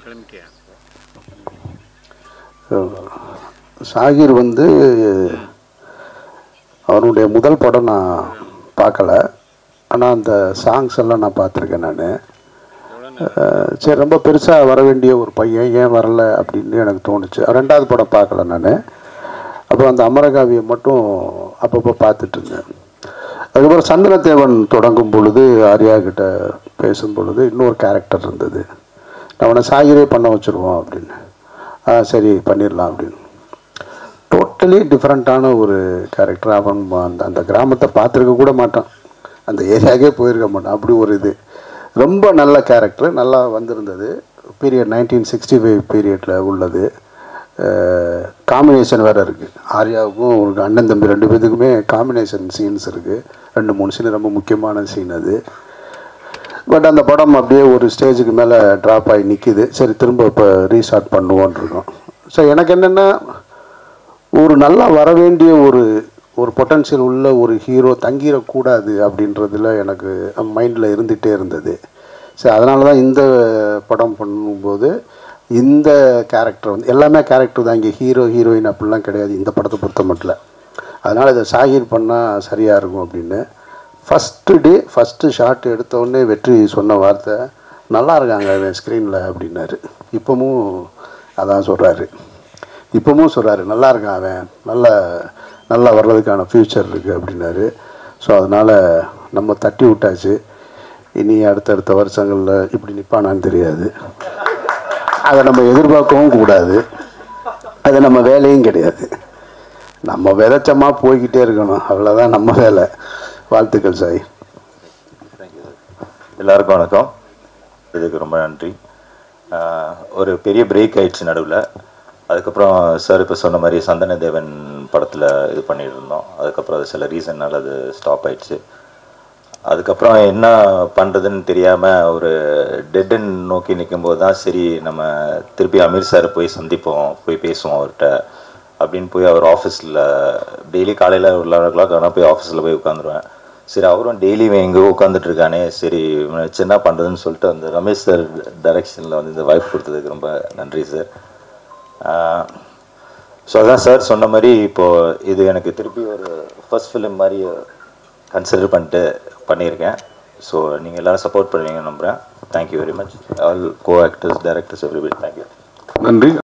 கிளம்பிட்டியா ஷாகிர் வந்து அவருடைய முதல் படம் நான் பார்க்கல ஆனால் அந்த சாங்ஸ் எல்லாம் நான் பார்த்துருக்கேன் நான் சரி ரொம்ப பெருசாக வர வேண்டிய ஒரு பையன் ஏன் வரல அப்படின்னு எனக்கு தோணுச்சு ரெண்டாவது படம் பார்க்கல நான் அப்புறம் அந்த அமரகாவியம் மட்டும் அப்பப்போ பார்த்துட்டு இருந்தேன் அதுக்கப்புறம் சந்திரதேவன் தொடங்கும் பொழுது ஆர்யா கிட்ட பேசும் பொழுது இன்னொரு கேரக்டர் இருந்தது நான் அவனை சாகிரே பண்ண வச்சுருவோம் அப்படின்னு ஆ சரி பண்ணிடலாம் அப்படின்னு டோட்டலி டிஃப்ரெண்ட்டான ஒரு கேரக்டர் அவன் அந்த அந்த கிராமத்தை பார்த்துருக்க கூட மாட்டான் அந்த ஏரியாவுக்கே போயிருக்க மாட்டான் அப்படி ஒரு இது ரொம்ப நல்ல கேரக்டர் நல்லா வந்திருந்தது பீரியட் நைன்டீன் சிக்ஸ்டி ஃபைவ் பீரியடில் உள்ளது காம்பினேஷன் வேறு இருக்குது ஆர்யாவுக்கும் ஒரு அண்ணன் தம்பி ரெண்டு பேத்துக்குமே காம்பினேஷன் சீன்ஸ் இருக்குது ரெண்டு மூணு சீன் ரொம்ப முக்கியமான சீன் அது பட் அந்த படம் அப்படியே ஒரு ஸ்டேஜுக்கு மேலே ட்ராப் ஆகி நிற்கிது சரி திரும்ப இப்போ ரீஸ்டார்ட் பண்ணுவோன்னு இருக்கோம் ஸோ எனக்கு என்னென்னா ஒரு நல்லா வர வேண்டிய ஒரு ஒரு பொட்டன்ஷியல் உள்ள ஒரு ஹீரோ தங்கிடக்கூடாது அப்படின்றதுல எனக்கு மைண்டில் இருந்துகிட்டே இருந்தது சரி அதனால தான் இந்த படம் பண்ணும்போது இந்த கேரக்டர் வந்து எல்லாமே கேரக்டர் தான் இங்கே ஹீரோ ஹீரோயின் அப்படிலாம் கிடையாது இந்த படத்தை பொறுத்த மட்டும் அதனால் இதை ஷாகிர் பண்ணால் சரியாக இருக்கும் அப்படின்னு ஃபஸ்ட்டு டே ஃபஸ்ட்டு ஷாட் எடுத்தோடனே வெற்றி சொன்ன வார்த்தை நல்லா இருக்காங்க அவன் ஸ்க்ரீனில் அப்படின்னாரு இப்போவும் அதான் சொல்கிறாரு இப்போவும் சொல்கிறாரு நல்லா இருக்கான் அவன் நல்ல நல்லா வர்றதுக்கான ஃப்யூச்சர் இருக்குது அப்படின்னாரு ஸோ அதனால் நம்ம தட்டி விட்டாச்சு இனி அடுத்தடுத்த வருஷங்களில் இப்படி நிற்பானான்னு தெரியாது அதை நம்ம எதிர்பார்க்கவும் கூடாது அது நம்ம வேலையும் கிடையாது நம்ம விதைச்சமா போய்கிட்டே இருக்கணும் அவ்வளோதான் நம்ம வேலை வாழ்த்துக்கள் சாய் எல்லாருக்கும் வணக்கம் இதுக்கு ரொம்ப நன்றி ஆஹ் ஒரு பெரிய பிரேக் ஆயிடுச்சு நடுவில் அதுக்கப்புறம் சார் இப்போ சொன்ன மாதிரி சந்தன தேவன் படத்தில் இது பண்ணிட்டு இருந்தோம் அதுக்கப்புறம் அது சில ரீசன்னால அது ஸ்டாப் ஆயிடுச்சு அதுக்கப்புறம் என்ன பண்ணுறதுன்னு தெரியாமல் ஒரு டெட்டன் நோக்கி நிற்கும்போது தான் சரி நம்ம திருப்பி அமீர் சார் போய் சந்திப்போம் போய் பேசுவோம் அவர்கிட்ட அப்படின்னு போய் அவர் ஆஃபீஸில் டெய்லி காலையில் ஒரு லெவன் ஓ கிளாக் ஆனால் போய் ஆஃபீஸில் போய் உட்காந்துருவேன் சரி அவரும் டெய்லி எங்கேயோ உட்காந்துட்டு இருக்கானே சரி இவனை வச்சு என்ன பண்ணுறதுன்னு சொல்லிட்டு அந்த ரமேஷ் சார் டைரக்ஷனில் வந்து இந்த வாய்ப்பு கொடுத்ததுக்கு ரொம்ப நன்றி சார் ஸோ அதான் சார் சொன்ன மாதிரி இப்போது இது எனக்கு திருப்பி ஒரு ஃபர்ஸ்ட் ஃபிலிம் மாதிரி கன்சிடர் பண்ணிட்டு பண்ணியிருக்கேன் ஸோ நீங்கள் எல்லாரும் சப்போர்ட் பண்ணுவீங்கன்னு நம்புகிறேன் thank you very much all co actors directors everybody thank you நன்றி